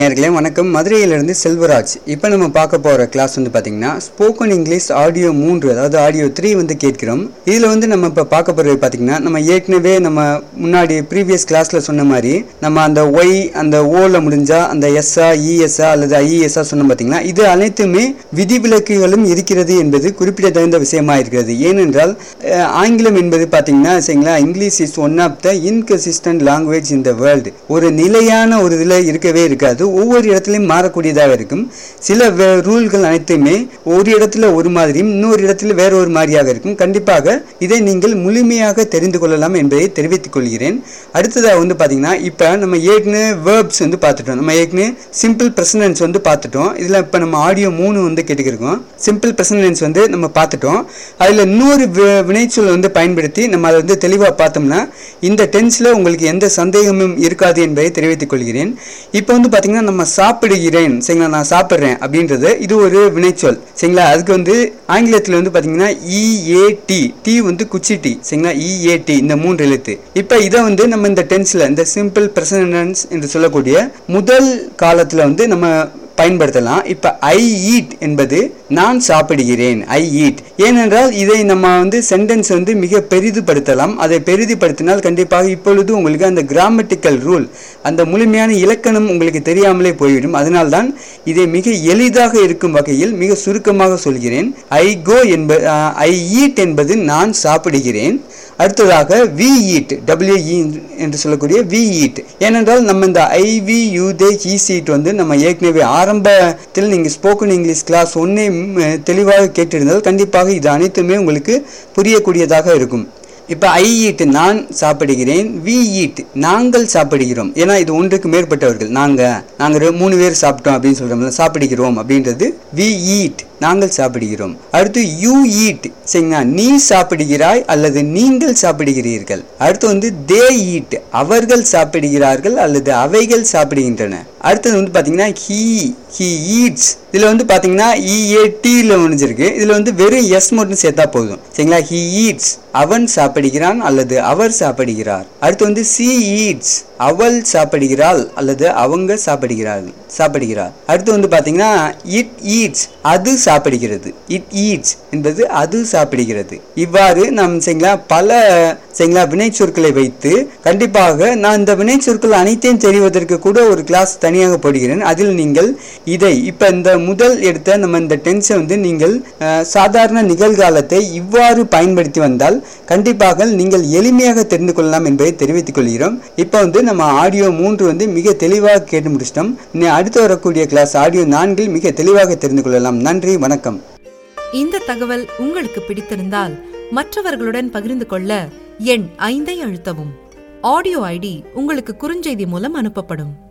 நேர்களே வணக்கம் மதுரையிலிருந்து செல்வராஜ் இப்போ நம்ம பார்க்க போகிற கிளாஸ் வந்து பார்த்தீங்கன்னா ஸ்போக்கன் இங்கிலீஷ் ஆடியோ மூன்று அதாவது ஆடியோ த்ரீ வந்து கேட்கிறோம் இதில் வந்து நம்ம இப்போ பார்க்க போகிறது பார்த்தீங்கன்னா நம்ம ஏற்கனவே நம்ம முன்னாடி ப்ரீவியஸ் கிளாஸில் சொன்ன மாதிரி நம்ம அந்த ஒய் அந்த ஓல முடிஞ்சா அந்த எஸ்ஆ இஎஸ்ஆ அல்லது ஐஇஎஸ்ஆ சொன்னோம் பார்த்தீங்கன்னா இது அனைத்துமே விதிவிலக்குகளும் இருக்கிறது என்பது குறிப்பிடத்தகுந்த விஷயமா இருக்கிறது ஏனென்றால் அஹ், ஆங்கிலம் என்பது பார்த்தீங்கன்னா சரிங்களா English is one of the inconsistent language in the world ஒரு நிலையான ஒரு இதில் இருக்கவே இருக்காது ஒவ்வொரு இடத்துலையும் மாறக்கூடியதாக இருக்கும் சில ரூல்கள் அனைத்துமே ஒரு இடத்துல ஒரு மாதிரியும் இன்னொரு இடத்துல வேற ஒரு மாதிரியாக இருக்கும் கண்டிப்பாக இதை நீங்கள் முழுமையாக தெரிந்து கொள்ளலாம் என்பதை தெரிவித்துக் கொள்கிறேன் அடுத்ததாக வந்து பார்த்தீங்கன்னா இப்போ நம்ம ஏற்கனவே வேர்ப்ஸ் வந்து பார்த்துட்டோம் நம்ம ஏற்கனவே சிம்பிள் ப்ரெசனன்ஸ் வந்து பார்த்துட்டோம் இதில் இப்போ நம்ம ஆடியோ மூணு வந்து கேட்டுக்கிருக்கோம் சிம்பிள் ப்ரெசனன்ஸ் வந்து நம்ம பார்த்துட்டோம் அதில் இன்னொரு வி- வினைச்சொல் வந்து பயன்படுத்தி நம்ம அதை வந்து தெளிவாக பார்த்தோம்னா இந்த டென்ஸில் உங்களுக்கு எந்த சந்தேகமும் இருக்காது என்பதை தெரிவித்துக் கொள்கிறேன் இப்போ வந்து பார்த்தீங்கன்னா நம்ம சாப்பிடுகிறேன் சரிங்களா நான் சாப்பிட்றேன் அப்படின்றது இது ஒரு வினைச்சொல் சரிங்களா அதுக்கு வந்து ஆங்கிலத்தில் வந்து பார்த்தீங்கன்னா இஏடி டி வந்து குச்சி டி சரிங்களா இஏடி இந்த மூன்று எழுத்து இப்போ இதை வந்து நம்ம இந்த டென்ஸில் இந்த சிம்பிள் ப்ரெசன்டென்ஸ் என்று சொல்லக்கூடிய முதல் காலத்தில் வந்து நம்ம பயன்படுத்தலாம் இப்போ ஐ ஈட் என்பது நான் சாப்பிடுகிறேன் ஐ ஈட் ஏனென்றால் இதை நம்ம வந்து சென்டென்ஸ் வந்து மிக பெரிதுபடுத்தலாம் அதை பெரிதுபடுத்தினால் கண்டிப்பாக இப்பொழுது உங்களுக்கு அந்த கிராமட்டிக்கல் ரூல் அந்த முழுமையான இலக்கணம் உங்களுக்கு தெரியாமலே போய்விடும் அதனால்தான் இதை மிக எளிதாக இருக்கும் வகையில் மிக சுருக்கமாக சொல்கிறேன் ஐ கோ என்பது ஐ ஈட் என்பது நான் சாப்பிடுகிறேன் அடுத்ததாக வி ஈட் டபிள்யூஇ என்று சொல்லக்கூடிய வி ஈட் ஏனென்றால் நம்ம இந்த ஐவி யூதே ஹீ சீட் வந்து நம்ம ஏற்கனவே ஆரம்பத்தில் நீங்கள் ஸ்போக்கன் இங்கிலீஷ் கிளாஸ் ஒன்றே தெளிவாக கேட்டிருந்தால் கண்டிப்பாக இது அனைத்துமே உங்களுக்கு புரியக்கூடியதாக இருக்கும் இப்போ ஐ ஈட் நான் சாப்பிடுகிறேன் வி ஈட் நாங்கள் சாப்பிடுகிறோம் ஏன்னா இது ஒன்றுக்கு மேற்பட்டவர்கள் நாங்கள் நாங்கள் மூணு பேர் சாப்பிட்டோம் அப்படின்னு சொல்கிறோம்ல சாப்பிடுகிறோம் அப்படின்றது வி ஈட் நாங்கள் சாப்பிடுகிறோம் அடுத்து யூ ஈட் சரிங்களா நீ சாப்பிடுகிறாய் அல்லது நீங்கள் சாப்பிடுகிறீர்கள் அடுத்து வந்து தே ஈட் அவர்கள் சாப்பிடுகிறார்கள் அல்லது அவைகள் சாப்பிடுகின்றன அடுத்தது வந்து பார்த்தீங்கன்னா ஹீ ஹீ ஈட்ஸ் இதில் வந்து பார்த்தீங்கன்னா இஏடியில் முடிஞ்சிருக்கு இதில் வந்து வெறும் எஸ் மட்டும் சேர்த்தா போதும் சரிங்களா ஹீ ஈட்ஸ் அவன் சாப்பிடுகிறான் அல்லது அவர் சாப்பிடுகிறார் அடுத்து வந்து சி ஈட்ஸ் அவள் சாப்பிடுகிறாள் அல்லது அவங்க சாப்பிடுகிறார்கள் சாப்பிடுகிறார் அடுத்து வந்து பார்த்தீங்கன்னா இட் ஈட்ஸ் அது சாப்பிடுகிறது இட் ஈட்ஸ் என்பது அது சாப்பிடுகிறது இவ்வாறு நாம் சரிங்களா பல சரிங்களா வினைச்சொற்களை வைத்து கண்டிப்பாக நான் இந்த வினைச்சொற்கள் அனைத்தையும் தெரிவதற்கு கூட ஒரு கிளாஸ் தனியாக போடுகிறேன் அதில் நீங்கள் இதை இப்போ இந்த முதல் எடுத்த நம்ம இந்த டென்ஸை வந்து நீங்கள் அஹ், சாதாரண நிகழ்காலத்தை இவ்வாறு பயன்படுத்தி வந்தால் கண்டிப்பாக நீங்கள் எளிமையாக தெரிந்து கொள்ளலாம் என்பதை தெரிவித்துக் கொள்கிறோம் இப்போ வந்து நம்ம ஆடியோ மூன்று வந்து மிக தெளிவாக கேட்டு முடிச்சிட்டோம் இனி அடுத்து வரக்கூடிய கிளாஸ் ஆடியோ நான்கில் மிக தெளிவாக தெரிந்து கொள்ளலாம் நன்றி வணக்கம் இந்த தகவல் உங்களுக்கு பிடித்திருந்தால் மற்றவர்களுடன் பகிர்ந்து கொள்ள எண் ஐந்தை அழுத்தவும் ஆடியோ ஐடி உங்களுக்கு குறுஞ்செய்தி மூலம் அனுப்பப்படும்